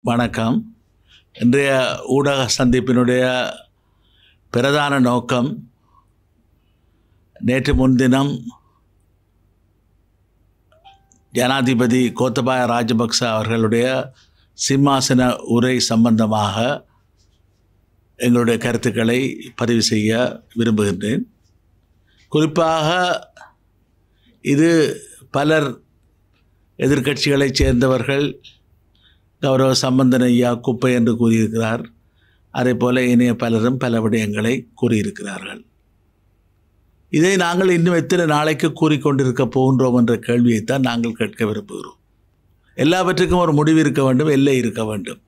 வணக்கம் இன்றைய ஊடக சந்திப்பினுடைய பிரதான நோக்கம் நேற்று முன்தினம் ஜனாதிபதி கோத்தபாய ராஜபக்ச அவர்களுடைய சிம்மாசன உரை சம்பந்தமாக எங்களுடைய கருத்துக்களை பதிவு செய்ய விரும்புகின்றேன் குறிப்பாக இது பலர் எதிர்க்கட்சிகளைச் சேர்ந்தவர்கள் கௌரவ சம்பந்தன் ஐயா குப்பை என்று கூறியிருக்கிறார் அதே போல இனிய பலரும் பல விடயங்களை கூறியிருக்கிறார்கள் இதை நாங்கள் இன்னும் எத்தனை நாளைக்கு கூறிக்கொண்டிருக்க போகின்றோம் என்ற கேள்வியைத்தான் நாங்கள் கேட்க விரும்புகிறோம் எல்லாவற்றுக்கும் ஒரு முடிவு இருக்க வேண்டும் எல்லை இருக்க வேண்டும்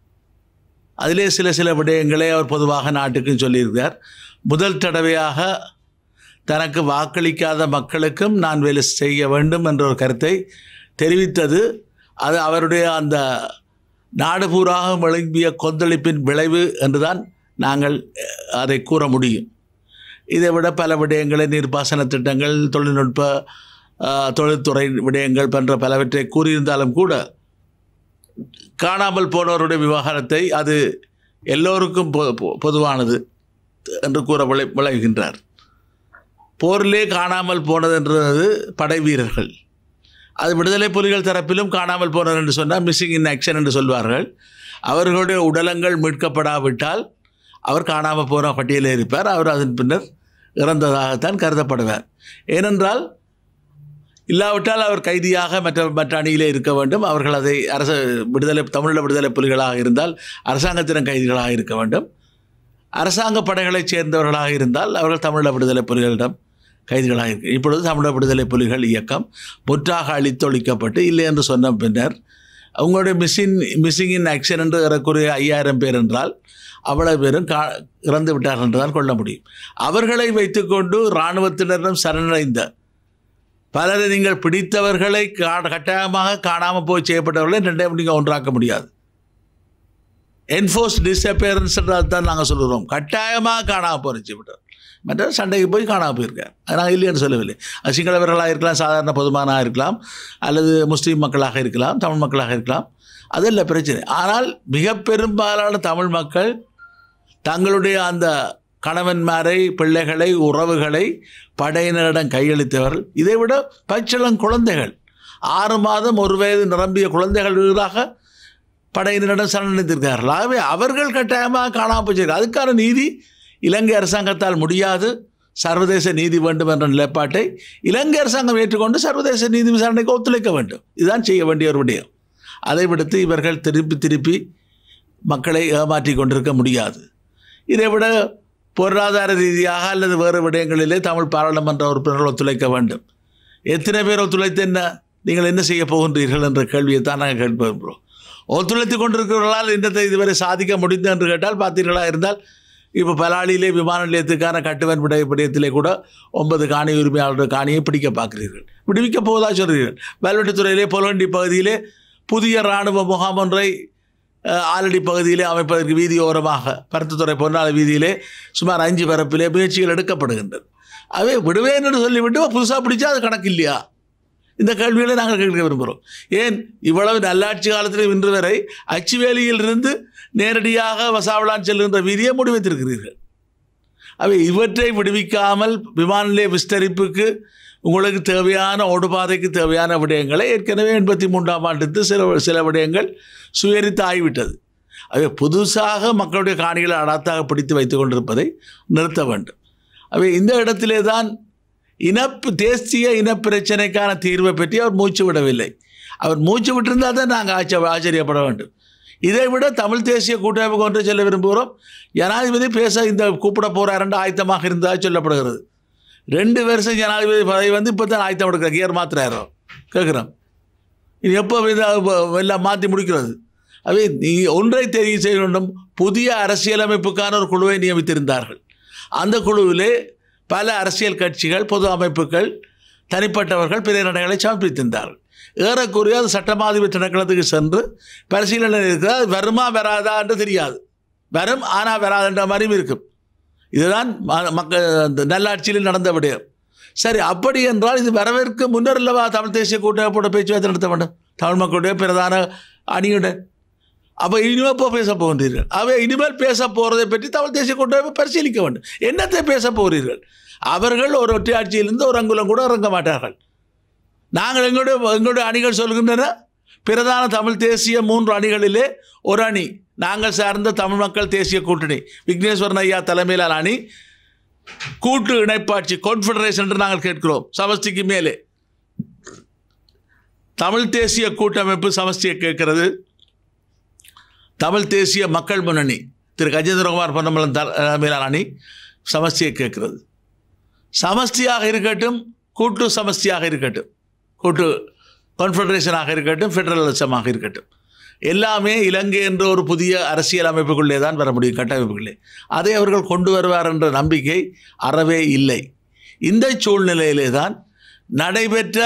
அதிலே சில சில விடயங்களை அவர் பொதுவாக நாட்டுக்கும் சொல்லியிருக்கிறார் முதல் தடவையாக தனக்கு வாக்களிக்காத மக்களுக்கும் நான் வேலை செய்ய வேண்டும் என்ற ஒரு கருத்தை தெரிவித்தது அது அவருடைய அந்த நாடு பூராக விளங்கிய கொந்தளிப்பின் விளைவு என்றுதான் நாங்கள் அஹ், அதை கூற முடியும் இதை விட பல விடயங்களை நீர்ப்பாசன திட்டங்கள் தொழில்நுட்ப அஹ், தொழில்துறை விடயங்கள் போன்ற பலவற்றை கூறியிருந்தாலும் கூட காணாமல் போனவருடைய விவகாரத்தை அது எல்லோருக்கும் பொ பொ- பொதுவானது என்று கூற விளை விளைகின்றார் போரிலே காணாமல் போனதுன்றது படை வீரர்கள் அது விடுதலை புலிகள் தரப்பிலும் காணாமல் போனர் என்று சொன்னால் மிஸ்ஸிங் இன் ஆக்ஷன் என்று சொல்வார்கள் அவர்களுடைய உடலங்கள் மீட்கப்படாவிட்டால் அவர் காணாமல் போன பட்டியலில் இருப்பார் அவர் அதன் பின்னர் இறந்ததாகத்தான் கருதப்படுவார் ஏனென்றால் இல்லாவிட்டால் அவர் கைதியாக மற்ற மற்ற அணியிலே இருக்க வேண்டும் அவர்கள் அதை அரச விடுதலை தமிழீழ விடுதலை புலிகளாக இருந்தால் அரசாங்கத்திடம் கைதிகளாக இருக்க வேண்டும் அரசாங்க படைகளைச் சேர்ந்தவர்களாக இருந்தால் அவர்கள் தமிழீழ விடுதலை புலிகளிடம் கைதிகளாக இருக்கு இப்பொழுது தமிழக விடுதலை புலிகள் இயக்கம் முற்றாக அழித்தொழிக்கப்பட்டு இல்லை என்று சொன்ன பின்னர் அவங்களுடைய மிஸ்ஸிங் மிஸ்ஸிங் இன் ஆக்ஷன் என்று ஏறக்குறைய ஐயாயிரம் பேர் என்றால் அவ்வளவு பேரும் கா இறந்து விட்டார்கள் என்று தான் கொள்ள முடியும் அவர்களை வைத்துக்கொண்டு இராணுவத்தினரிடம் சரணடைந்த பலரை நீங்கள் பிடித்தவர்களை கா கட்டாயமாக காணாமல் போய் செய்யப்பட்டவர்களை ரெண்டையும் நீங்கள் ஒன்றாக்க முடியாது என்ஃபோர்ஸ் டிஸ்அப்பியரன்ஸ் தான் நாங்கள் சொல்லுறோம் கட்டாயமாக காணாமல் போகிற செய்யப்பட்டவர் மற்ற சண்டைக்கு போய் காணாமல் போயிருக்கார் அது நாங்கள் இல்லைன்னு சொல்லவில்லை அது சிங்களவர்களாக இருக்கலாம் சாதாரண பொதுமானாக இருக்கலாம் அல்லது முஸ்லீம் மக்களாக இருக்கலாம் தமிழ் மக்களாக இருக்கலாம் அதல்ல பிரச்சனை ஆனால் மிக பெரும்பாலான தமிழ் மக்கள் தங்களுடைய அந்த கணவன்மாரை பிள்ளைகளை உறவுகளை படையினரிடம் கையளித்தவர்கள் இதைவிட பச்சளம் குழந்தைகள் ஆறு மாதம் ஒரு வயது நிரம்பிய குழந்தைகளாக படையினரிடம் சரணடைந்திருக்கிறார்கள் ஆகவே அவர்கள் கட்டாயமாக காணாமல் போச்சிருக்காங்க அதுக்கான நீதி இலங்கை அரசாங்கத்தால் முடியாது சர்வதேச நீதி வேண்டும் என்ற நிலைப்பாட்டை இலங்கை அரசாங்கம் ஏற்றுக்கொண்டு சர்வதேச நீதி விசாரணைக்கு ஒத்துழைக்க வேண்டும் இதுதான் செய்ய வேண்டிய ஒரு விடயம் அதை விடுத்து இவர்கள் திருப்பி திருப்பி மக்களை ஏமாற்றி கொண்டிருக்க முடியாது இதை விட பொருளாதார ரீதியாக அல்லது வேறு விடயங்களிலே தமிழ் பாராளுமன்ற உறுப்பினர்கள் ஒத்துழைக்க வேண்டும் எத்தனை பேர் ஒத்துழைத்து என்ன நீங்கள் என்ன செய்ய போகின்றீர்கள் என்ற கேள்வியை தான் நாங்கள் கேட்ப விரும்புகிறோம் ஒத்துழைத்து கொண்டிருக்கிறவர்களால் என்னத்தை இதுவரை சாதிக்க முடிந்தது என்று கேட்டால் பார்த்தீர்களா இருந்தால் இப்போ பலாளியிலே விமான நிலையத்துக்கான கட்டுவன் விடய விடயத்திலே கூட ஒன்பது காணி உரிமையாளர்கள் காணியை பிடிக்க பார்க்கிறீர்கள் விடுவிக்க போவதா சொல்கிறீர்கள் வேல்வெட்டித்துறையிலே பொலவண்டி பகுதியிலே புதிய இராணுவ முகாம் ஒன்றை அஹ், ஆலடி பகுதியிலே அமைப்பதற்கு வீதியோரமாக பருத்துத்துறை பொன்னாள் வீதியிலே சுமார் அஞ்சு பரப்பிலே முயற்சிகள் எடுக்கப்படுகின்றது அவை விடுவேன் என்று சொல்லிவிட்டு புதுசாக பிடிச்சா அது கணக்கு இல்லையா இந்த கேள்விகளை நாங்கள் கேட்க விரும்புகிறோம் ஏன் இவ்வளவு நல்லாட்சி காலத்தில் இன்று வரை அச்சுவேலியிலிருந்து நேரடியாக வசாவளான் செல்கின்ற வீதியை முடிவைத்திருக்கிறீர்கள் அவை இவற்றை விடுவிக்காமல் விமான நிலைய விஸ்தரிப்புக்கு உங்களுக்கு தேவையான ஓடுபாதைக்கு தேவையான விடயங்களை ஏற்கனவே எண்பத்தி மூன்றாம் ஆண்டுக்கு சில சில விடயங்கள் சுயரித்து ஆகிவிட்டது அவை புதுசாக மக்களுடைய காணிகளை அடாத்தாக பிடித்து வைத்துக் கொண்டிருப்பதை நிறுத்த வேண்டும் அவை இந்த இடத்திலே தான் இனப்பு தேசிய இனப்பிரச்சனைக்கான தீர்வை பற்றி அவர் மூச்சு விடவில்லை அவர் மூச்சு விட்டிருந்தால் தான் நாங்கள் ஆச்ச ஆச்சரியப்பட வேண்டும் இதை விட தமிழ் தேசிய கூட்டமைப்பு ஒன்று சொல்ல விரும்புகிறோம் ஜனாதிபதி பேச இந்த கூப்பிட போகிறாருன்ற ஆயத்தமாக இருந்ததாக சொல்லப்படுகிறது ரெண்டு வருஷம் ஜனாதிபதி பதவி வந்து இப்போ தான் ஆயத்தம் எடுக்கிற கியர் மாத்திராயிரம் கேட்குறோம் இது எப்போ இது எல்லாம் மாற்றி முடிக்கிறது அவை நீ ஒன்றை தெரிவு செய்ய வேண்டும் புதிய அரசியலமைப்புக்கான ஒரு குழுவை நியமித்திருந்தார்கள் அந்த குழுவிலே பல அரசியல் கட்சிகள் பொது அமைப்புகள் தனிப்பட்டவர்கள் பிரேரணைகளை சமர்ப்பித்திருந்தார்கள் ஏறக்குறைய அது சட்டமாதிபதி திணைக்களத்துக்கு சென்று பரிசீலனை இருக்கிறது அது வருமா வராதா என்று தெரியாது வரும் ஆனால் வராதுன்ற மாதிரியும் இருக்கும் இதுதான் ம- மக்கள் அந்த நல்லாட்சியில் நடந்த விடயம் சரி அப்படி என்றால் இது வரவேற்க முன்னர் அல்லவா தமிழ் தேசிய கூட்டமைப்போட பேச்சுவார்த்தை நடத்த வேண்டும் தமிழ் மக்களுடைய பிரதான அணியுடன் அப்போ இனிமேல் இப்போ பேச போகின்றீர்கள் அவை இனிமேல் பேச போகிறதை பற்றி தமிழ் தேசிய கூட்டமைப்பு பரிசீலிக்க வேண்டும் என்னத்தை பேச போகிறீர்கள் அவர்கள் ஒரு ஒற்றையாட்சியிலிருந்து ஒரு அங்குலம் கூட இறங்க மாட்டார்கள் நாங்கள் எங்களுடைய எங்களுடைய அணிகள் சொல்கின்றன பிரதான தமிழ் தேசிய மூன்று அணிகளிலே ஒரு அணி நாங்கள் சார்ந்த தமிழ் மக்கள் தேசிய கூட்டணி விக்னேஸ்வரன் ஐயா தலைமையிலான அணி கூட்டு இணைப்பாட்சி கான்ஃபெடரேஷன் என்று நாங்கள் கேட்கிறோம் சமஷ்டிக்கு மேலே தமிழ் தேசிய கூட்டமைப்பு சமஷ்டியை கேட்கிறது தமிழ் தேசிய மக்கள் முன்னணி திரு கஜேந்திரகுமார் பொன்னம்பலம் தலைமையிலான அணி சமஷ்டியை கேட்கிறது சமஷ்டியாக இருக்கட்டும் கூட்டு சமஷ்டியாக இருக்கட்டும் கூட்டு கான்ஃபெடரேஷனாக இருக்கட்டும் ஃபெடரலிசமாக இருக்கட்டும் எல்லாமே இலங்கை என்ற ஒரு புதிய அரசியல் அமைப்புக்குள்ளே தான் வர முடியும் கட்டமைப்புகளே அதை அவர்கள் கொண்டு வருவார் என்ற நம்பிக்கை அறவே இல்லை இந்த சூழ்நிலையிலே தான் நடைபெற்ற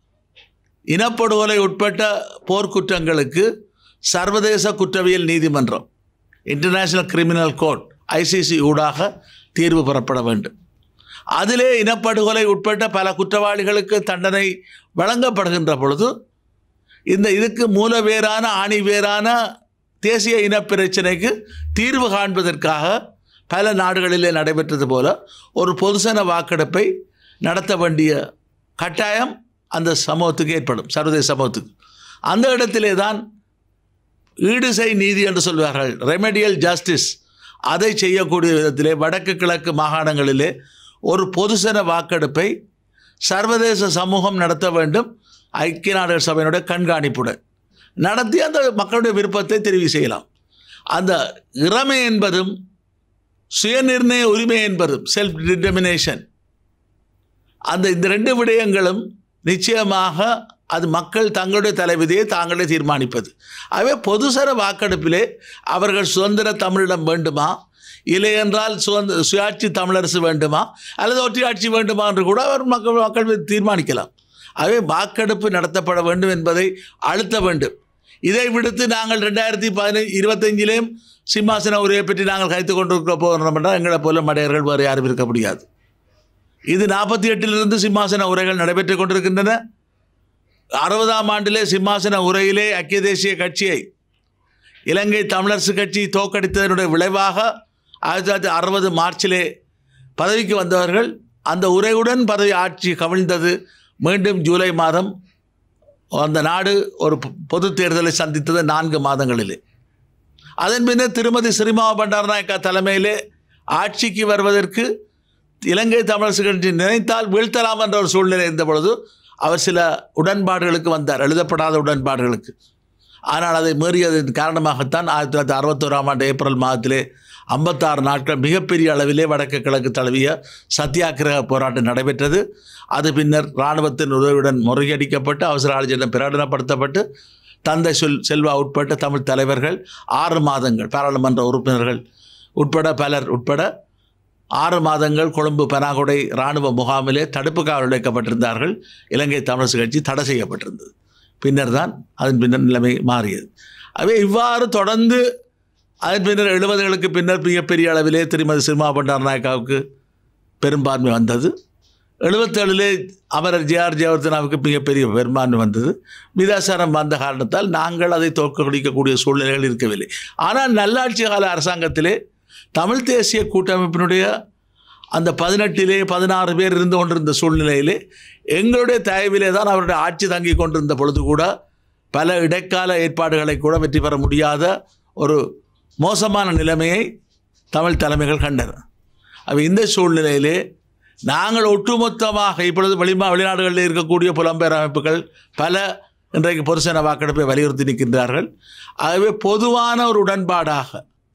இனப்படுகொலை உட்பட்ட போர்க்குற்றங்களுக்கு சர்வதேச குற்றவியல் நீதிமன்றம் இன்டர்நேஷனல் கிரிமினல் கோர்ட் ஐசிசி ஊடாக தீர்வு பெறப்பட வேண்டும் அதிலே இனப்படுகொலை உட்பட்ட பல குற்றவாளிகளுக்கு தண்டனை வழங்கப்படுகின்ற பொழுது இந்த இதுக்கு மூலவேரான ஆணிவேரான தேசிய இனப்பிரச்சனைக்கு தீர்வு காண்பதற்காக பல நாடுகளிலே நடைபெற்றது போல ஒரு பொதுசன வாக்கெடுப்பை நடத்த வேண்டிய கட்டாயம் அந்த சமூகத்துக்கு ஏற்படும் சர்வதேச சமூகத்துக்கு அந்த இடத்திலே தான் ஈடுசை நீதி என்று சொல்வார்கள் ரெமெடியல் ஜஸ்டிஸ் அதை செய்யக்கூடிய விதத்திலே வடக்கு கிழக்கு மாகாணங்களிலே ஒரு பொதுசன வாக்கெடுப்பை சர்வதேச சமூகம் நடத்த வேண்டும் ஐக்கிய நாடுகள் சபையினுடைய கண்காணிப்புடன் நடத்தி அந்த மக்களுடைய விருப்பத்தை தெரிவு செய்யலாம் அந்த இறமை என்பதும் சுயநிர்ணய உரிமை என்பதும் செல்ஃப் டிட்டர்மினேஷன் அந்த இந்த ரெண்டு விடயங்களும் நிச்சயமாக அது மக்கள் தங்களுடைய தலைவிதியை தாங்களே தீர்மானிப்பது ஆகவே பொதுசர வாக்கெடுப்பிலே அவர்கள் சுதந்திர தமிழிடம் வேண்டுமா இல்லை என்றால் சுதந்திர சுயாட்சி தமிழரசு வேண்டுமா அல்லது ஒற்றையாட்சி வேண்டுமா என்று கூட அவர் மக்கள் மக்கள் தீர்மானிக்கலாம் ஆகவே வாக்கெடுப்பு நடத்தப்பட வேண்டும் என்பதை அழுத்த வேண்டும் இதை விடுத்து நாங்கள் ரெண்டாயிரத்தி பதினஞ்சு இருபத்தஞ்சிலேயும் சிம்மாசன உரையை பற்றி நாங்கள் கைத்து கொண்டிருக்க போகிறோம் என்றால் எங்களை போல மடையர்கள் வேறு யாரும் இருக்க முடியாது இது நாற்பத்தி எட்டிலிருந்து சிம்மாசன உரைகள் நடைபெற்று கொண்டிருக்கின்றன அறுபதாம் ஆண்டிலே சிம்மாசன உரையிலே ஐக்கிய தேசிய கட்சியை இலங்கை தமிழரசு கட்சி தோக்கடித்ததனுடைய விளைவாக ஆயிரத்தி தொள்ளாயிரத்தி அறுபது மார்ச்சிலே பதவிக்கு வந்தவர்கள் அந்த உரையுடன் பதவி ஆட்சி கவிழ்ந்தது மீண்டும் ஜூலை மாதம் அந்த நாடு ஒரு பொது தேர்தலை சந்தித்தது நான்கு மாதங்களிலே அதன் பின்னர் திருமதி சிறிமாவ பண்டாரநாயக்கா தலைமையிலே ஆட்சிக்கு வருவதற்கு இலங்கை தமிழரசு கட்சி நினைத்தால் வீழ்த்தலாம் என்ற ஒரு சூழ்நிலை இருந்த பொழுது அவர் சில உடன்பாடுகளுக்கு வந்தார் எழுதப்படாத உடன்பாடுகளுக்கு ஆனால் அதை மீறியதன் காரணமாகத்தான் ஆயிரத்தி தொள்ளாயிரத்தி அறுபத்தோராம் ஆண்டு ஏப்ரல் மாதத்திலே ஐம்பத்தாறு நாட்கள் மிகப்பெரிய அளவிலே வடக்கு கிழக்கு தழுவிய சத்தியாகிரக போராட்டம் நடைபெற்றது அது பின்னர் இராணுவத்தின் உதவியுடன் முறியடிக்கப்பட்டு அவசர ஆட்சியிடம் பிரகடனப்படுத்தப்பட்டு தந்தை சொல் செல்வா உட்பட்ட தமிழ் தலைவர்கள் ஆறு மாதங்கள் பாராளுமன்ற உறுப்பினர்கள் உட்பட பலர் உட்பட ஆறு மாதங்கள் கொழும்பு பனாகுடை இராணுவ முகாமிலே தடுப்பு காவல் வைக்கப்பட்டிருந்தார்கள் இலங்கை தமிழரசு கட்சி தடை செய்யப்பட்டிருந்தது பின்னர் தான் அதன் பின்னர் நிலைமை மாறியது அவை இவ்வாறு தொடர்ந்து அதன் பின்னர் எழுபதுகளுக்கு பின்னர் மிகப்பெரிய அளவிலே திருமதி சினிமா பண்டாரநாயக்காவுக்கு பெரும்பான்மை வந்தது எழுபத்தேழிலே அமரர் ஜேஆர் ஜெயவர்தனாவுக்கு மிகப்பெரிய பெரும்பான்மை வந்தது மிதாசாரம் வந்த காரணத்தால் நாங்கள் அதை தோற்கடிக்கக்கூடிய சூழ்நிலைகள் இருக்கவில்லை ஆனால் நல்லாட்சி கால அரசாங்கத்திலே தமிழ் தேசிய கூட்டமைப்பினுடைய அந்த பதினெட்டிலே பதினாறு பேர் இருந்து கொண்டிருந்த சூழ்நிலையிலே எங்களுடைய தயவிலே தான் அவருடைய ஆட்சி தங்கி கொண்டிருந்த பொழுது கூட பல இடைக்கால ஏற்பாடுகளை கூட வெற்றி பெற முடியாத ஒரு மோசமான நிலைமையை தமிழ் தலைமைகள் கண்டன அப்போ இந்த சூழ்நிலையிலே நாங்கள் ஒட்டுமொத்தமாக இப்பொழுது வெளிமா வெளிநாடுகளில் இருக்கக்கூடிய புலம்பெயர் அமைப்புகள் பல இன்றைக்கு பொதுசன வாக்கெடுப்பை வலியுறுத்தி நிற்கின்றார்கள் ஆகவே பொதுவான ஒரு உடன்பாடாக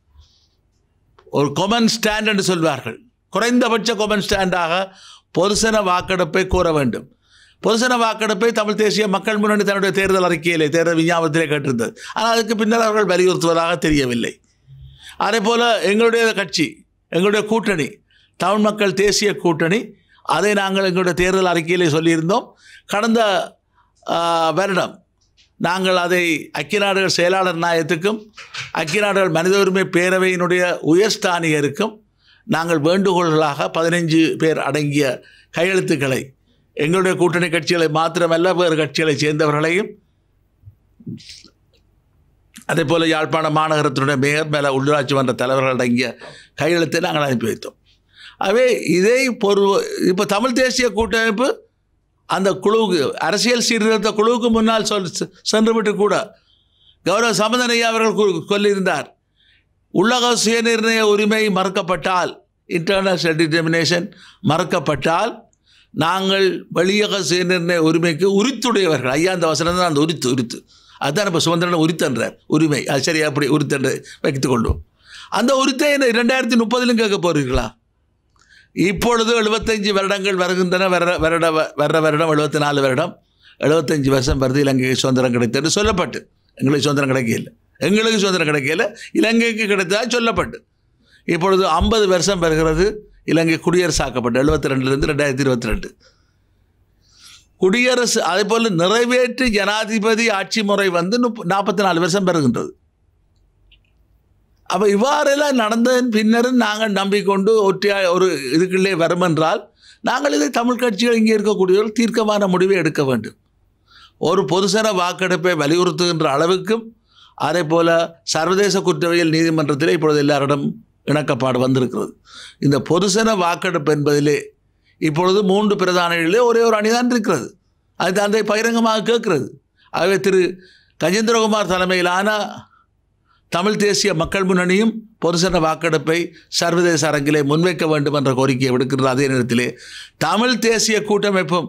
ஒரு கொமன் ஸ்டாண்ட் என்று சொல்வார்கள் குறைந்தபட்ச கொமன் ஸ்டாண்டாக பொதுசன வாக்கெடுப்பை கூற வேண்டும் பொதுசன வாக்கெடுப்பை தமிழ் தேசிய மக்கள் முன்னணி தன்னுடைய தேர்தல் அறிக்கையிலே தேர்தல் விஞ்ஞாபனத்திலே கேட்டிருந்தது ஆனால் அதுக்கு பின்னர் அவர்கள் வலியுறுத்துவதாக தெரியவில்லை அதே போல் எங்களுடைய கட்சி எங்களுடைய கூட்டணி தமிழ் மக்கள் தேசிய கூட்டணி அதை நாங்கள் எங்களுடைய தேர்தல் அறிக்கையிலே சொல்லியிருந்தோம் கடந்த ஆ, வருடம் நாங்கள் அதை ஐக்கிய நாடுகள் செயலாளர் நாயகத்துக்கும் ஐக்கிய நாடுகள் மனித உரிமை பேரவையினுடைய உயர்ஸ்தானிகருக்கும் நாங்கள் வேண்டுகோள்களாக பதினைஞ்சு பேர் அடங்கிய கையெழுத்துக்களை எங்களுடைய கூட்டணி கட்சிகளை மாத்திரமல்ல வேறு கட்சிகளை சேர்ந்தவர்களையும் அதே போல் யாழ்ப்பாண மாநகரத்தினுடைய மேயர் மேலே உள்ளாட்சி மன்ற தலைவர்கள் அடங்கிய கையெழுத்தை நாங்கள் அனுப்பி வைத்தோம் ஆகவே இதை பொரு இப்போ தமிழ் தேசிய கூட்டமைப்பு அந்த குழுவுக்கு அரசியல் சீர்திருத்த குழுவுக்கு முன்னால் சொல் சென்றுவிட்டு கூட கௌரவ சமதனையா அவர்கள் கு- சொல்லியிருந்தார் உள்ளக சுயநிர்ணய உரிமை மறுக்கப்பட்டால் இன்டர்னல் செல்ஃப் டிட்டர்மினேஷன் மறுக்கப்பட்டால் நாங்கள் வெளியக சுயநிர்ணய உரிமைக்கு உரித்துடையவர்கள் ஐயா அந்த வசனம் தான் அந்த உரித்து உரித்து அதுதான் இப்போ சுதந்திரம் உரித்தன்றார் உரிமை அது சரி அப்படி உரித்தன்று வைத்துக் கொள்வோம் அந்த உரித்தை என்ன ரெண்டாயிரத்தி முப்பதிலும் கேட்க போறீர்களா இப்பொழுது எழுபத்தஞ்சு வருடங்கள் வருகின்றன வர வருட வர்ற வருடம் எழுபத்தி நாலு வருடம் எழுபத்தஞ்சு வருஷம் வருது இலங்கைக்கு சுதந்திரம் கிடைத்தது சொல்லப்பட்டு எங்களுக்கு சுதந்திரம் கிடைக்கல எங்களுக்கு சுதந்திரம் கிடைக்கல இலங்கைக்கு கிடைத்ததா சொல்லப்பட்டு இப்பொழுது ஐம்பது வருஷம் வருகிறது இலங்கை குடியரசாக்கப்பட்டு எழுபத்தி ரெண்டுலேருந்து ரெண்டாயிரத்தி இருபத்தி ரெண்டு குடியரசு அதே போல் நிறைவேற்று ஜனாதிபதி ஆட்சி முறை வந்து முப்ப நாற்பத்தி நாலு வருஷம் பெறுகின்றது அப்போ இவ்வாறெல்லாம் நடந்ததன் பின்னரும் நாங்கள் நம்பிக்கொண்டு ஒற்றையா ஒரு இதுக்குள்ளே வரும் என்றால் நாங்கள் இதை தமிழ் கட்சிகள் இங்கே இருக்கக்கூடியவர்கள் தீர்க்கமான முடிவை எடுக்க வேண்டும் ஒரு பொதுசன வாக்கெடுப்பை வலியுறுத்துகின்ற அளவுக்கும் அதே போல சர்வதேச குற்றவியல் நீதிமன்றத்திலே இப்பொழுது எல்லாரிடம் இணக்கப்பாடு வந்திருக்கிறது இந்த பொதுசன வாக்கெடுப்பு என்பதிலே இப்பொழுது மூன்று பிரதானிகளிலே ஒரே ஒரு அணிதான் இருக்கிறது அது அந்த பகிரங்கமாக கேட்கிறது ஆகவே திரு கஜேந்திரகுமார் தலைமையிலான தமிழ் தேசிய மக்கள் முன்னணியும் பொதுசன வாக்கெடுப்பை சர்வதேச அரங்கிலே முன்வைக்க வேண்டும் என்ற கோரிக்கையை விடுக்கின்ற அதே நேரத்திலே தமிழ் தேசிய கூட்டமைப்பும்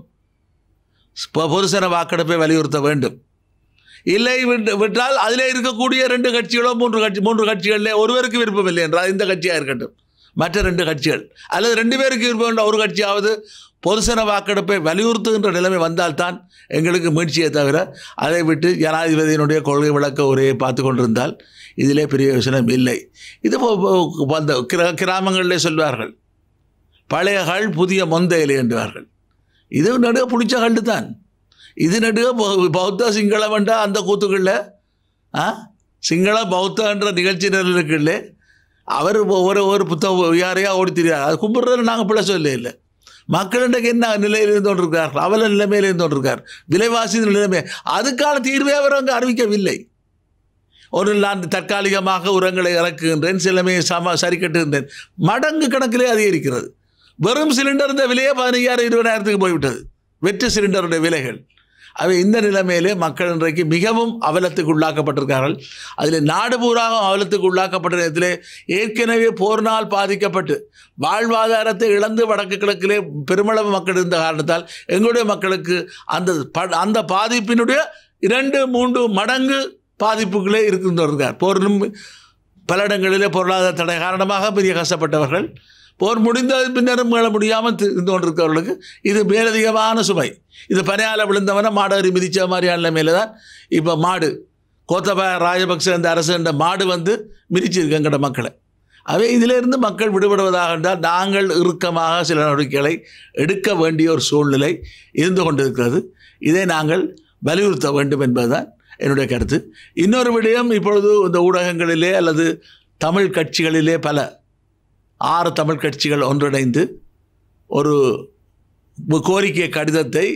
பொ- பொதுசன வாக்கெடுப்பை வலியுறுத்த வேண்டும் இல்லை விட்டு- விட்டால் அதிலே இருக்கக்கூடிய ரெண்டு கட்சிகளோ மூன்று கட்சி மூன்று கட்சிகளிலே ஒருவருக்கு விருப்பம் இல்லை என்றால் இந்த கட்சியாக இருக்கட்டும் மற்ற ரெண்டு கட்சிகள் அல்லது ரெண்டு பேருக்கு விருப்பம் என்ற ஒரு கட்சியாவது பொதுசன வாக்கெடுப்பை வலியுறுத்துகின்ற நிலைமை வந்தால்தான் எங்களுக்கு மீட்சியை தவிர அதை விட்டு ஜனாதிபதியினுடைய கொள்கை விளக்க உரையை பார்த்து கொண்டிருந்தால் இதிலே பெரிய விஷயம் இல்லை இது போ- போ- அந்த கிரா கிராமங்களிலே சொல்வார்கள் பழைய கள் புதிய மொந்த இலை என்பார்கள் இது நடுக பிடிச்ச கண்டு தான் இது நடுக பௌ- பௌத்த சிங்களம் என்ற அந்த கூத்துக்களில் ஆ சிங்கள பௌத்தன்ற நிகழ்ச்சி நிரலுக்குள்ள அவர் ஒரு ஒரு புத்தக யாரையா ஓடி தெரியாது அது கும்பிட்றதுல நாங்கள் பிள்ளை சொல்ல இல்லை மக்கள் இன்றைக்கு என்ன நிலையில் இருந்து கொண்டிருக்கிறார்கள் அவல நிலைமையில் இருந்து கொண்டிருக்கார் விலைவாசி நிலைமை அதுக்கான தீர்வை அவர் அங்கே அறிவிக்கவில்லை ஒரு நான் தற்காலிகமாக உரங்களை இறக்குகின்றேன் சிலமே சம சரி கட்டுகின்றேன் மடங்கு கணக்கிலே அதிகரிக்கிறது வெறும் சிலிண்டர் இந்த விலையே பதினையாயிரம் இருபதாயிரத்துக்கு போய்விட்டது வெற்று சிலிண்டருடைய விலைகள் அவை இந்த நிலைமையிலே மக்கள் இன்றைக்கு மிகவும் அவலத்துக்கு உள்ளாக்கப்பட்டிருக்கார்கள் அதில் நாடு பூராக அவலத்துக்கு உள்ளாக்கப்பட்ட நேரத்திலே ஏற்கனவே போரினால் பாதிக்கப்பட்டு வாழ்வாதாரத்தை இழந்து வடக்கு கிழக்கிலே பெருமளவு மக்கள் இருந்த காரணத்தால் எங்களுடைய மக்களுக்கு அந்த ப- அந்த பாதிப்பினுடைய இரண்டு மூன்று மடங்கு பாதிப்புகளே இருக்கின்றார் போரிலும் பல இடங்களிலே பொருளாதார தடை காரணமாக பெரிய கஷ்டப்பட்டவர்கள் போர் முடிந்த பின்னரும் மீள முடியாமல் தி- இருந்து கொண்டிருக்கிறவர்களுக்கு இது மேலதிகமான சுமை இது பனையால் விழுந்தவன மாடறி மிதிச்ச மாதிரியான நிலைமையில தான் இப்போ மாடு கோத்தபாய ராஜபக்ச இந்த அரசு என்ற மாடு வந்து மிதிச்சிருக்கு எங்கட மக்களை அவை இதிலிருந்து மக்கள் விடுபடுவதாக என்றால் நாங்கள் இறுக்கமாக சில நடவடிக்கைகளை எடுக்க வேண்டிய ஒரு சூழ்நிலை இருந்து கொண்டிருக்கிறது இதை நாங்கள் வலியுறுத்த வேண்டும் என்பதுதான் என்னுடைய கருத்து இன்னொரு விடயம் இப்பொழுது இந்த ஊடகங்களிலே அல்லது தமிழ் கட்சிகளிலே பல ஆறு தமிழ் கட்சிகள் ஒன்றிணைந்து ஒரு கோரிக்கை கடிதத்தை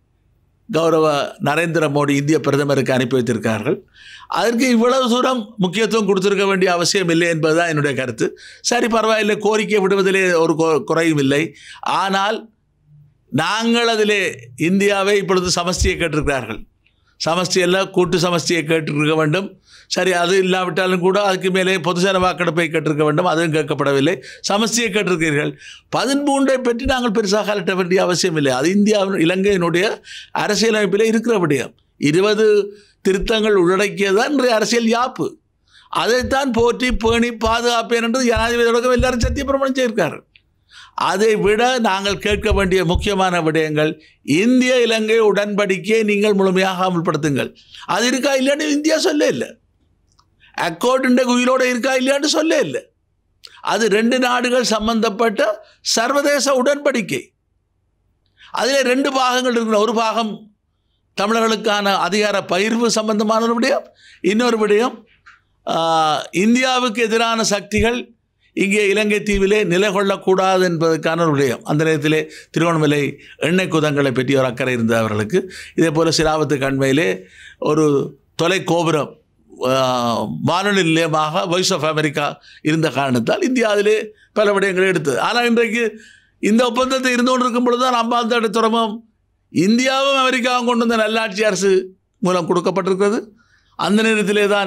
கௌரவ நரேந்திர மோடி இந்திய பிரதமருக்கு அனுப்பி வைத்திருக்கார்கள் அதற்கு இவ்வளவு தூரம் முக்கியத்துவம் கொடுத்திருக்க வேண்டிய அவசியம் இல்லை என்பதுதான் என்னுடைய கருத்து சரி பரவாயில்லை கோரிக்கை விடுவதிலே ஒரு கொ- குறையும் இல்லை ஆனால் நாங்கள் அதிலே இந்தியாவை இப்பொழுது சமஸ்தியை கேட்டிருக்கிறார்கள் சமஸ்தி எல்லாம் கூட்டு சமஸ்தியை கேட்டிருக்க வேண்டும் சரி அது இல்லாவிட்டாலும் கூட அதுக்கு மேலே பொதுசன வாக்கெடுப்பை கேட்டிருக்க வேண்டும் அதுவும் கேட்கப்படவில்லை சமஸ்தியை கேட்டிருக்கிறீர்கள் பதிமூன்றை பற்றி நாங்கள் பெருசாக அலட்ட வேண்டிய அவசியம் இல்லை அது இந்தியாவின் இலங்கையினுடைய அரசியலமைப்பிலே இருக்கிற விடயம் இருபது திருத்தங்கள் உள்ளடக்கியதுதான் இன்றைய அரசியல் யாப்பு அதைத்தான் போற்றி பேணி பாதுகாப்பேன் என்று ஜனாதிபதி தொடக்கம் எல்லாரும் சத்தியப்பிரமாணம் செய்திருக்காரு அதை விட நாங்கள் கேட்க வேண்டிய முக்கியமான விடயங்கள் இந்திய இலங்கை உடன்படிக்கையை நீங்கள் முழுமையாக அமல்படுத்துங்கள் அது இருக்கா இல்லைன்னு இந்தியா சொல்ல இல்லை அக்கோர்டுண்ட உயிரோடு இருக்கா இல்லையான்னு சொல்ல இல்லை அது ரெண்டு நாடுகள் சம்பந்தப்பட்ட சர்வதேச உடன்படிக்கை அதில் ரெண்டு பாகங்கள் இருக்கணும் ஒரு பாகம் தமிழர்களுக்கான அதிகார பகிர்வு சம்பந்தமான ஒரு விடயம் இன்னொரு விடயம் ஆஹ், இந்தியாவுக்கு எதிரான சக்திகள் இங்கே இலங்கை தீவிலே நிலை கொள்ளக்கூடாது என்பதற்கான ஒரு விடயம் அந்த நேரத்திலே திருவண்ணாமலை எண்ணெய் குதங்களை பற்றி ஒரு அக்கறை இருந்த அவர்களுக்கு இதே போல் சிராவத்து கண்மையிலே ஒரு தொலை கோபுரம் ஆஹ், வானொலி நிலையமாக வாய்ஸ் ஆஃப் அமெரிக்கா இருந்த காரணத்தால் இந்தியா அதிலே பல விடயங்களை எடுத்தது ஆனால் இன்றைக்கு இந்த ஒப்பந்தத்தை இருந்து கொண்டிருக்கும் பொழுது தான் அம்பாந்தோட துறைமுகம் இந்தியாவும் அமெரிக்காவும் கொண்டு வந்த நல்லாட்சி அரசு மூலம் கொடுக்கப்பட்டிருக்கிறது அந்த நேரத்திலே தான்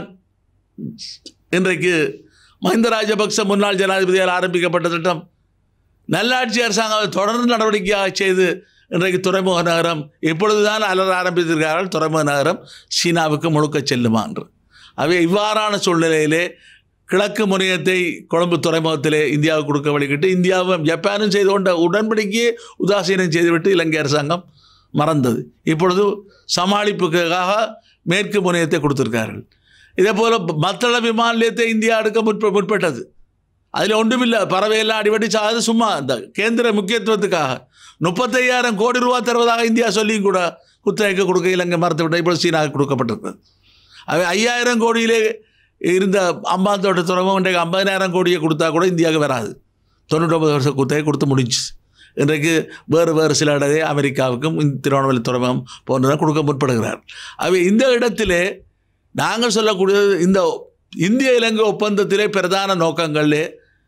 இன்றைக்கு மஹிந்த ராஜபக்ச முன்னாள் ஜனாதிபதியால் ஆரம்பிக்கப்பட்ட திட்டம் நல்லாட்சி அரசாங்கம் அதை தொடர்ந்து நடவடிக்கையாக செய்து இன்றைக்கு துறைமுக நகரம் இப்பொழுதுதான் அலர ஆரம்பித்திருக்கிறார்கள் துறைமுக நகரம் சீனாவுக்கு முழுக்க செல்லுமா என்று அவை இவ்வாறான சூழ்நிலையிலே கிழக்கு முனையத்தை கொழும்பு துறைமுகத்திலே இந்தியாவுக்கு கொடுக்க வழிகிட்டு இந்தியாவும் ஜப்பானும் செய்து கொண்ட உடன்படிக்கையை உதாசீனம் செய்துவிட்டு இலங்கை அரசாங்கம் மறந்தது இப்பொழுது சமாளிப்புக்காக மேற்கு முனையத்தை கொடுத்திருக்கார்கள் இதே போல் மத்தள விமான நிலையத்தை இந்தியா எடுக்க முற்ப முற்பட்டது அதில் ஒன்றுமில்லை பறவையெல்லாம் அடிபடி சாது சும்மா இந்த கேந்திர முக்கியத்துவத்துக்காக முப்பத்தையாயிரம் கோடி ரூபா தருவதாக இந்தியா சொல்லியும் கூட குத்தகைக்கு கொடுக்க இலங்கை மறுத்துவிட்ட இப்போ சீனாவுக்கு கொடுக்கப்பட்டிருக்கிறது அவை ஐயாயிரம் கோடியிலே இருந்த அம்பாந்தோட்ட துறைமுகம் இன்றைக்கு ஐம்பதினாயிரம் கோடியை கொடுத்தா கூட இந்தியாவுக்கு வராது தொண்ணூற்றொம்பது வருஷம் குத்தகை கொடுத்து முடிஞ்சுச்சு இன்றைக்கு வேறு வேறு சில இடத்தை அமெரிக்காவுக்கும் இந்த திருவண்ணாமலை துறைமுகம் போன்றதான் கொடுக்க முற்படுகிறார் அவை இந்த இடத்திலே நாங்கள் சொல்லக்கூடியது இந்த இந்திய இலங்கை ஒப்பந்தத்திலே பிரதான நோக்கங்களிலே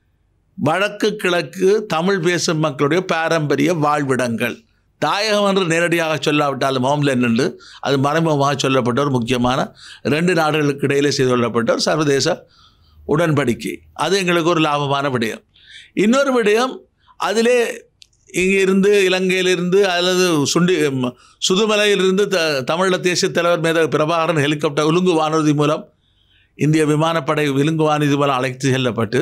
வடக்கு கிழக்கு தமிழ் பேசும் மக்களுடைய பாரம்பரிய வாழ்விடங்கள் தாயகம் என்று நேரடியாக சொல்லாவிட்டாலும் ஹோம்லேண்ட் என்று அது மறைமுகமாக சொல்லப்பட்ட ஒரு முக்கியமான ரெண்டு நாடுகளுக்கு இடையிலே செய்து கொள்ளப்பட்ட ஒரு சர்வதேச உடன்படிக்கை அது எங்களுக்கு ஒரு லாபமான விடயம் இன்னொரு விடயம் அதிலே இங்கே இருந்து இலங்கையிலிருந்து அல்லது சுண்டி ம், சுதுமலையிலிருந்து த தமிழீழ தேசிய தலைவர் மேத பிரபாகரன் ஹெலிகாப்டர் உலுங்கு வானூர்தி மூலம் இந்திய விமானப்படை விலுங்கு வானூர்தி மூலம் அழைத்து செல்லப்பட்டு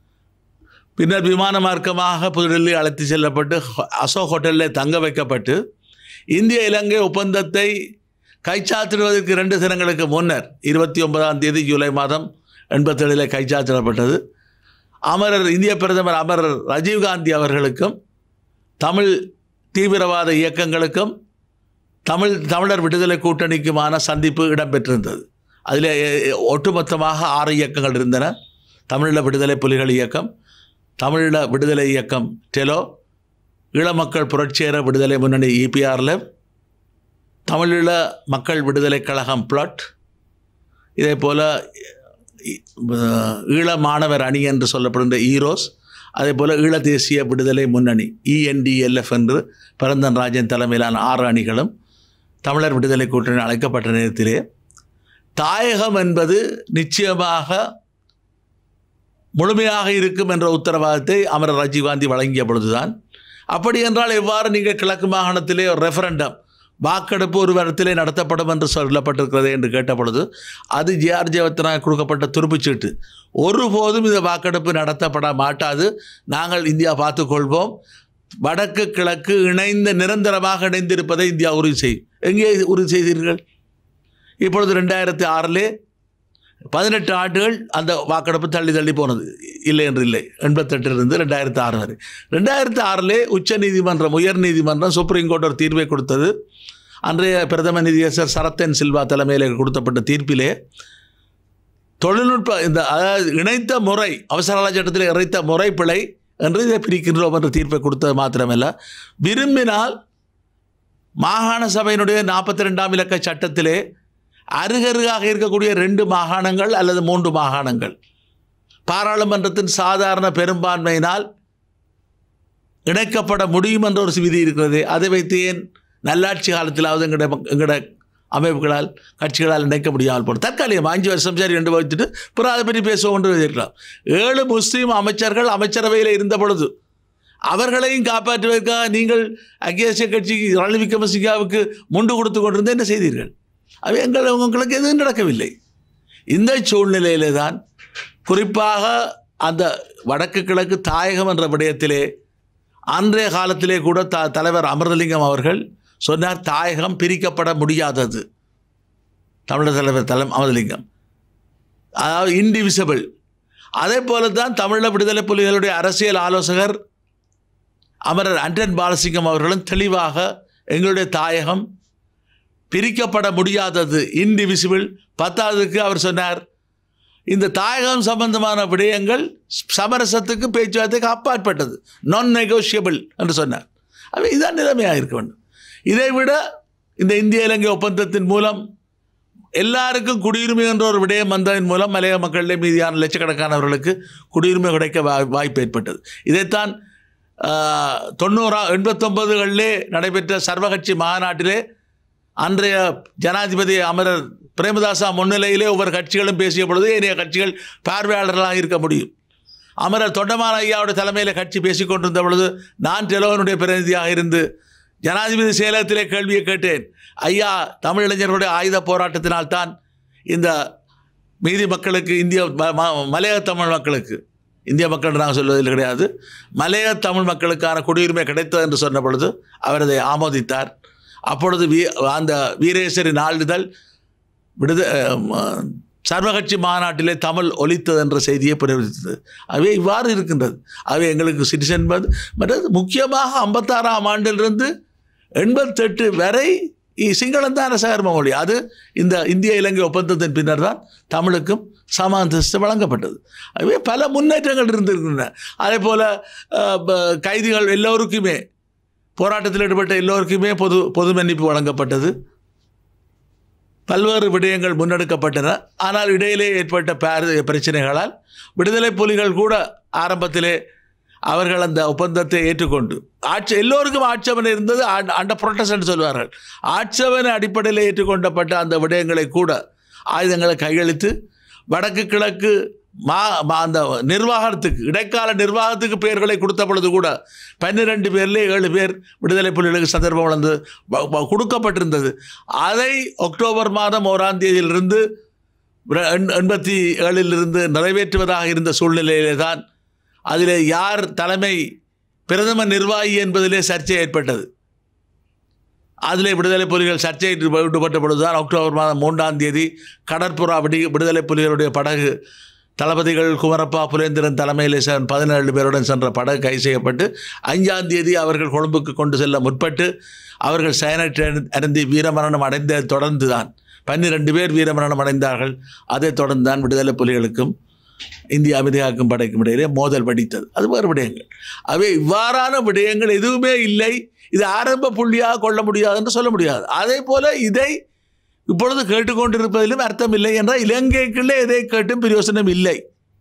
பின்னர் விமான மார்க்கமாக புதுடெல்லி அழைத்து செல்லப்பட்டு ஹ- அசோக் ஹோட்டலில் தங்க வைக்கப்பட்டு இந்திய இலங்கை ஒப்பந்தத்தை கைச்சாத்திடுவதற்கு இரண்டு தினங்களுக்கு முன்னர் இருபத்தி ஒன்பதாம் தேதி ஜூலை மாதம் எண்பத்தேழில் கைச்சாத்திடப்பட்டது அமரர் இந்திய பிரதமர் அமரர் ராஜீவ்காந்தி அவர்களுக்கும் தமிழ் தீவிரவாத இயக்கங்களுக்கும் தமிழ் தமிழர் விடுதலை கூட்டணிக்குமான சந்திப்பு இடம்பெற்றிருந்தது அதில் ஒட்டுமொத்தமாக ஆறு இயக்கங்கள் இருந்தன தமிழீழ விடுதலை புலிகள் இயக்கம் தமிழீழ விடுதலை இயக்கம் டெலோ ஈழமக்கள் புரட்சியர விடுதலை முன்னணி இபிஆர்ல தமிழீழ மக்கள் விடுதலை கழகம் பிளாட் இதே போல் ஈழ மாணவர் அணி என்று சொல்லப்படுகின்ற ஈரோஸ் அதே போல் ஈழ தேசிய விடுதலை முன்னணி இஎன்டிஎல்எஃப் என்று பரந்தன் ராஜன் தலைமையிலான ஆறு அணிகளும் தமிழர் விடுதலை கூட்டணி அழைக்கப்பட்ட நேரத்திலே தாயகம் என்பது நிச்சயமாக முழுமையாக இருக்கும் என்ற உத்தரவாதத்தை அமரர் ராஜீவ்காந்தி வழங்கிய பொழுதுதான் அப்படி என்றால் எவ்வாறு நீங்கள் கிழக்கு மாகாணத்திலே ஒரு ரெஃபரண்டம் வாக்கெடுப்பு ஒரு இடத்திலே நடத்தப்படும் என்று சொல்லப்பட்டிருக்கிறது என்று கேட்ட பொழுது அது ஜிஆர் ஜெயவர்த்தனா கொடுக்கப்பட்ட துருப்புச்சீட்டு ஒருபோதும் இந்த வாக்கெடுப்பு நடத்தப்பட மாட்டாது நாங்கள் இந்தியா பார்த்துக்கொள்வோம் வடக்கு கிழக்கு இணைந்த நிரந்தரமாக இணைந்திருப்பதை இந்தியா உறுதி செய்யும் எங்கே உறுதி செய்தீர்கள் இப்பொழுது ரெண்டாயிரத்தி ஆறிலே பதினெட்டு ஆண்டுகள் அந்த வாக்கெடுப்பு தள்ளி தள்ளி போனது இல்லை என்று இல்லை எண்பத்தெட்டிலிருந்து ரெண்டாயிரத்தி ஆறு வரை ரெண்டாயிரத்தி ஆறிலே உச்ச நீதிமன்றம் உயர் நீதிமன்றம் சுப்ரீம் கோர்ட் ஒரு தீர்வை கொடுத்தது அன்றைய பிரதம நீதியரசர் சரத்தன் சில்வா தலைமையில் கொடுத்தப்பட்ட தீர்ப்பிலே தொழில்நுட்ப இந்த அதாவது இணைத்த முறை அவசரகால சட்டத்தில் இணைத்த முறை பிழை என்று இதை பிரிக்கின்றோம் என்ற தீர்ப்பை கொடுத்தது மாத்திரமல்ல விரும்பினால் மாகாண சபையினுடைய நாற்பத்தி ரெண்டாம் இலக்க சட்டத்திலே அருகருகாக இருக்கக்கூடிய ரெண்டு மாகாணங்கள் அல்லது மூன்று மாகாணங்கள் பாராளுமன்றத்தின் சாதாரண பெரும்பான்மையினால் இணைக்கப்பட முடியும் என்ற ஒரு விதி இருக்கிறது அதை வைத்து ஏன் நல்லாட்சி காலத்திலாவது எங்கட எங்கட அமைப்புகளால் கட்சிகளால் இணைக்க முடியாமல் போடும் தற்காலிகம் அஞ்சு வருஷம் சரி ரெண்டு வைத்துட்டு பிறகு அதை பற்றி பேசுவோம் என்று இருக்கலாம் ஏழு முஸ்லீம் அமைச்சர்கள் அமைச்சரவையில் இருந்த பொழுது அவர்களையும் காப்பாற்றுவதற்காக நீங்கள் ஐக்கிய கட்சிக்கு ரணில் விக்ரமசிங்காவுக்கு முண்டு கொடுத்து கொண்டிருந்த என்ன செய்தீர்கள் அவை எங்கள் உங்களுக்கு எதுவும் நடக்கவில்லை இந்த சூழ்நிலையிலே தான் குறிப்பாக அந்த வடக்கு கிழக்கு தாயகம் என்ற விடயத்திலே அன்றைய காலத்திலே கூட த தலைவர் அமிர்தலிங்கம் அவர்கள் சொன்னார் தாயகம் பிரிக்கப்பட முடியாதது தமிழர் தலைவர் தலை அமிர்தலிங்கம் அதாவது இன்டிவிசிபிள் அதே போல தான் தமிழ விடுதலை புலிகளுடைய அரசியல் ஆலோசகர் அமரர் அண்டன் பாலசிங்கம் அவர்களும் தெளிவாக எங்களுடைய தாயகம் பிரிக்கப்பட முடியாதது இன்டிவிசிபிள் பத்தாவதுக்கு அவர் சொன்னார் இந்த தாயகம் சம்பந்தமான விடயங்கள் சமரசத்துக்கு பேச்சுவார்த்தைக்கு அப்பாற்பட்டது நான் நெகோஷியபிள் என்று சொன்னார் அவை இதான் நிலைமையாக இருக்க வேண்டும் இதை விட இந்த இந்திய இலங்கை ஒப்பந்தத்தின் மூலம் எல்லாருக்கும் குடியுரிமை என்ற ஒரு விடயம் வந்ததன் மூலம் மலைய மக்களிலே மீதியான லட்சக்கணக்கானவர்களுக்கு குடியுரிமை கிடைக்க வா- வாய்ப்பு ஏற்பட்டது இதைத்தான் ஆஹ், தொண்ணூறா எண்பத்தொன்பதுகளிலே நடைபெற்ற சர்வகட்சி மாநாட்டிலே அன்றைய ஜனாதிபதி அமரர் பிரேமதாசா முன்னிலையிலே ஒவ்வொரு கட்சிகளும் பேசிய பொழுது ஏனைய கட்சிகள் பார்வையாளர்களாக இருக்க முடியும் அமரர் தொண்டமான் ஐயாவுடைய தலைமையில் கட்சி பேசிக் கொண்டிருந்த பொழுது நான் டெலோனுடைய பிரதிநிதியாக இருந்து ஜனாதிபதி சேலத்திலே கேள்வியை கேட்டேன் ஐயா தமிழ் இளைஞர்களுடைய ஆயுத போராட்டத்தினால் தான் இந்த மீதி மக்களுக்கு இந்திய ம- ம- மலையக தமிழ் மக்களுக்கு இந்திய மக்கள் நாங்கள் சொல்வதில் கிடையாது மலையக தமிழ் மக்களுக்கான குடியுரிமை கிடைத்தது என்று சொன்ன பொழுது அவர் அதை ஆமோதித்தார் அப்பொழுது வீ அந்த வீரேஸ்வரி நாளிதழ் விடுத அஹ், சர்வகட்சி மாநாட்டிலே தமிழ் ஒலித்தது என்ற செய்தியை பிரவர்த்தித்தது அவை இவ்வாறு இருக்கின்றது அவை எங்களுக்கு சிட்டிசன் மற்றது முக்கியமாக ஐம்பத்தாறாம் ஆண்டிலிருந்து எண்பத்தெட்டு வரை இ- சிங்களம் தான் அரசாங்க மொழி அது இந்த இந்திய இலங்கை ஒப்பந்தத்தின் பின்னர் தான் தமிழுக்கும் சம அந்தஸ்து வழங்கப்பட்டது அதுவே பல முன்னேற்றங்கள் இருந்திருக்கின்றன அதே போல் கைதிகள் எல்லோருக்குமே போராட்டத்தில் ஈடுபட்ட எல்லோருக்குமே பொது பொது மன்னிப்பு வழங்கப்பட்டது பல்வேறு விடயங்கள் முன்னெடுக்கப்பட்டன ஆனால் இடையிலே ஏற்பட்ட பார பிரச்சனைகளால் விடுதலை புலிகள் கூட ஆரம்பத்திலே அவர்கள் அந்த ஒப்பந்தத்தை ஏற்றுக்கொண்டு ஆட்சி எல்லோருக்கும் ஆட்சேபனை இருந்தது அண்ட ப்ரொட்டஸ்ட் சொல்வார்கள் ஆட்சேபனை அடிப்படையில் ஏற்றுக்கொண்டப்பட்ட அந்த விடயங்களை கூட ஆயுதங்களை கையளித்து வடக்கு கிழக்கு மா மா- அந்த நிர்வாகத்துக்கு இடைக்கால நிர்வாகத்துக்கு பெயர்களை கொடுத்த பொழுது கூட பன்னிரெண்டு பேர்லேயே ஏழு பேர் விடுதலை புலிகளுக்கு சந்தர்ப்பம் வளர்ந்து வ- வ- கொடுக்கப்பட்டிருந்தது அதை அக்டோபர் மாதம் ஓராம் தேதியிலிருந்து விர- எண்- எண்பத்தி ஏழிலிருந்து நிறைவேற்றுவதாக இருந்த சூழ்நிலையிலே தான் அதில் யார் தலைமை பிரதம நிர்வாகி என்பதிலே சர்ச்சை ஏற்பட்டது அதிலே விடுதலை புலிகள் சர்ச்சையிட்டு ஈடுபட்ட பொழுதுதான் அக்டோபர் மாதம் மூன்றாம் தேதி கடற்புறா விடி விடுதலை புலிகளுடைய படகு தளபதிகள் குமரப்பா புலேந்திரன் தலைமையில் செ- பதினேழு பேருடன் சென்ற படகு கைது செய்யப்பட்டு அஞ்சாம் தேதி அவர்கள் கொழும்புக்கு கொண்டு செல்ல முற்பட்டு அவர்கள் சயனட் அருந்தி வீரமரணம் அடைந்த தொடர்ந்து தான் பன்னிரெண்டு பேர் வீரமரணம் அடைந்தார்கள் அதைத் தொடர்ந்து தான் விடுதலை புலிகளுக்கும் இந்திய அமைதியாக்கும் படைக்கும் இடையிலே மோதல் வெடித்தது அது வேறு விடயங்கள் அவை இவ்வாறான விடயங்கள் எதுவுமே இல்லை இது ஆரம்ப புள்ளியாக கொள்ள முடியாது என்று சொல்ல முடியாது அதே போல இதை இப்பொழுது கேட்டுக்கொண்டிருப்பதிலும் அர்த்தம் இல்லை என்றால் இலங்கைக்குள்ளே எதை கேட்டும் பிரயோசனம் இல்லை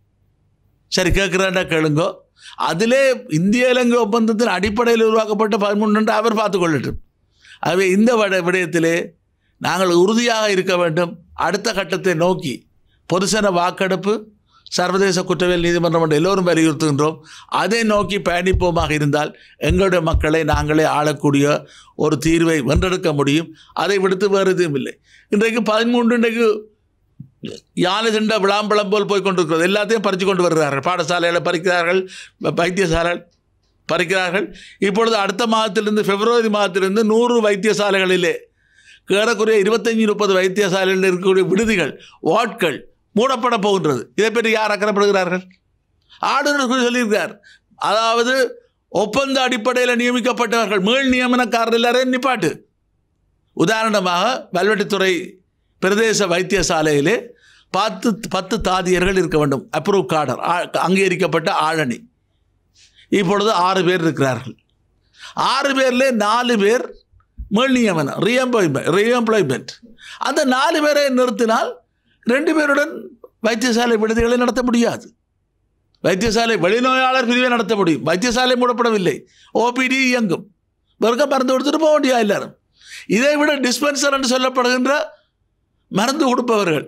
சரி கேட்குறேன்டா கேளுங்கோ அதிலே இந்திய இலங்கை ஒப்பந்தத்தின் அடிப்படையில் உருவாக்கப்பட்ட பதிமூன்று அவர் பார்த்து கொள்ளட்டும் ஆகவே இந்த விட விடயத்திலே நாங்கள் உறுதியாக இருக்க வேண்டும் அடுத்த கட்டத்தை நோக்கி பொதுசன வாக்கெடுப்பு சர்வதேச குற்றவியல் நீதிமன்றம் என்று எல்லோரும் வலியுறுத்துகின்றோம் அதை நோக்கி பயணிப்போமாக இருந்தால் எங்களுடைய மக்களை நாங்களே ஆளக்கூடிய ஒரு தீர்வை வென்றெடுக்க முடியும் அதை விடுத்து வேறு எதுவும் இல்லை இன்றைக்கு பதிமூன்று இன்றைக்கு யானை சென்ற விளாம்பழம் போல் போய் கொண்டிருக்கிறது எல்லாத்தையும் பறித்து கொண்டு வருகிறார்கள் பாடசாலைகளை பறிக்கிறார்கள் வ- வைத்தியசாலை பறிக்கிறார்கள் இப்பொழுது அடுத்த மாதத்திலிருந்து பிப்ரவரி மாதத்திலிருந்து நூறு வைத்தியசாலைகளிலே ஏறக்குறைய இருபத்தஞ்சி முப்பது வைத்தியசாலைகளில் இருக்கக்கூடிய விடுதிகள் வார்ட்கள் மூடப்பட போகின்றது இதை பற்றி யார் அக்கறைப்படுகிறார்கள் ஆளுநர் கூட சொல்லியிருக்கார் அதாவது ஒப்பந்த அடிப்படையில் நியமிக்கப்பட்டவர்கள் மீள் நியமனக்காரர் எல்லாரையும் நிப்பாட்டு உதாரணமாக வல்வெட்டித்துறை பிரதேச வைத்தியசாலையிலே பத்து பத்து தாதியர்கள் இருக்க வேண்டும் அப்ரூவ் கார்டர் அங்கீகரிக்கப்பட்ட ஆளணி இப்பொழுது ஆறு பேர் இருக்கிறார்கள் ஆறு பேர்ல நாலு பேர் மீள் நியமனம் ரீஎம்ப்ளாய்மெண்ட் ரீஎம்ப்ளாய்மெண்ட் அந்த நாலு பேரை நிறுத்தினால் ரெண்டு பேருடன் வைத்தியசாலை விடுதிகளை நடத்த முடியாது வைத்தியசாலை வெளிநோயாளர் பிரிவை நடத்த முடியும் வைத்தியசாலை மூடப்படவில்லை ஓபிடி இயங்கும் வெறுக்க மருந்து கொடுத்துட்டு போக வேண்டியா எல்லாரும் இதை விட டிஸ்பென்சர் என்று சொல்லப்படுகின்ற மருந்து கொடுப்பவர்கள்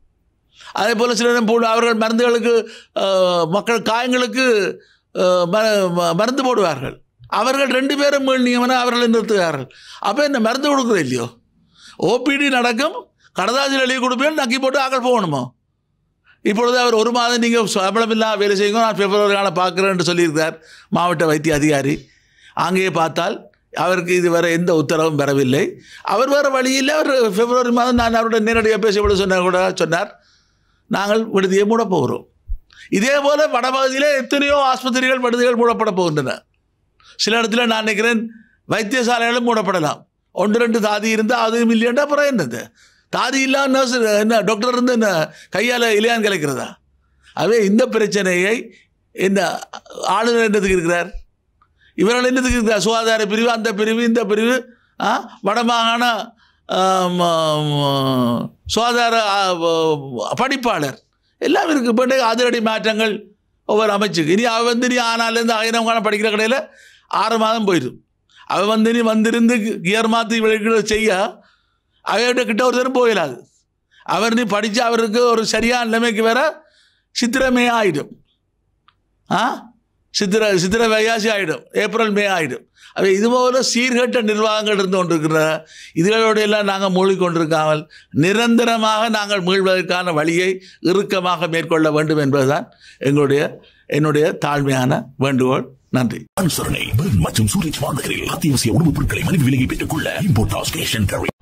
அதே போல் சில நேரம் போடு அவர்கள் மருந்துகளுக்கு அஹ், மக்கள் காயங்களுக்கு அஹ், ம- ம- மருந்து போடுவார்கள் அவர்கள் ரெண்டு பேரும் மீள் நியமனம் அவர்களை நிறுத்துகிறார்கள் அப்போ என்ன மருந்து கொடுக்குறது இல்லையோ ஓபிடி நடக்கும் கடதாசியில் எழுதி கொடுப்பேன் நக்கி போட்டு ஆக்கள் போகணுமோ இப்பொழுது அவர் ஒரு மாதம் நீங்கள் சம்பளம் இல்லாமல் வேலை செய்யுங்க நான் பிப்ரவரி காலம் பார்க்குறேன் என்று சொல்லியிருக்கார் மாவட்ட வைத்திய அதிகாரி அங்கேயே பார்த்தால் அவருக்கு இதுவரை எந்த உத்தரவும் பெறவில்லை அவர் வேறு வழியில் அவர் பிப்ரவரி மாதம் நான் அவருடைய நேரடியாக பேசியபொழுது சொன்ன கூட சொன்னார் நாங்கள் விடுதியை மூடப் போகிறோம் இதே போல் வடபகுதியில் எத்தனையோ ஆஸ்பத்திரிகள் விடுதிகள் மூடப்பட போகின்றன சில இடத்துல நான் நினைக்கிறேன் வைத்தியசாலைகளும் மூடப்படலாம் ஒன்று ரெண்டு தாதி இருந்தால் அதுவும் இல்லையாண்டா அப்புறம் என்னது தாதி இல்லாம நர்ஸ் என்ன டாக்டர் இருந்து என்ன கையால் இலையான் கலைக்கிறதா அவே இந்த பிரச்சனையை என்ன ஆளுநர் என்னதுக்கு இருக்கிறார் இவர்கள் என்னதுக்கு இருக்கிறார் சுகாதார பிரிவு அந்த பிரிவு இந்த பிரிவு ஆ வடமாகாண ஆம், ஆம், சுகாதார ஆ, வ- படிப்பாளர் எல்லாம் இருக்கு இப்போ அதிரடி மாற்றங்கள் ஒவ்வொரு அமைச்சுக்கு இனி அவ வந்து நீ ஆனாலேருந்து ஆயிரம் காலம் படிக்கிற கடையில் ஆறு மாதம் போயிடும் அவ வந்து நீ வந்திருந்து கியர் மாற்றி விளைக்கிற செய்ய அவையோட கிட்ட ஒரு தரம் போயிடாது அவர் நீ படித்து அவருக்கு ஒரு சரியான நிலைமைக்கு வேற சித்திரமே ஆயிடும் ஆ சித்திர சித்திர வையாசி ஆகிடும் ஏப்ரல் மே ஆகிடும் அவை இதுபோல சீர்கெட்ட நிர்வாகங்கள் இருந்து கொண்டிருக்கிற இதுகளோடு எல்லாம் நாங்கள் மூழ்கிக்கொண்டிருக்காமல் நிரந்தரமாக நாங்கள் மீள்வதற்கான வழியை இறுக்கமாக மேற்கொள்ள வேண்டும் என்பதுதான் எங்களுடைய என்னுடைய தாழ்மையான வேண்டுகோள் நன்றி அனுசரணை பெர்ன் மற்றும் சூரஜ் மாநகரில் அத்தியாவசிய உணவுப் பொருட்களை மலிவு விலையை பெற்றுக் கொள்ள இம்போர்ட் ஸ்டேஷன்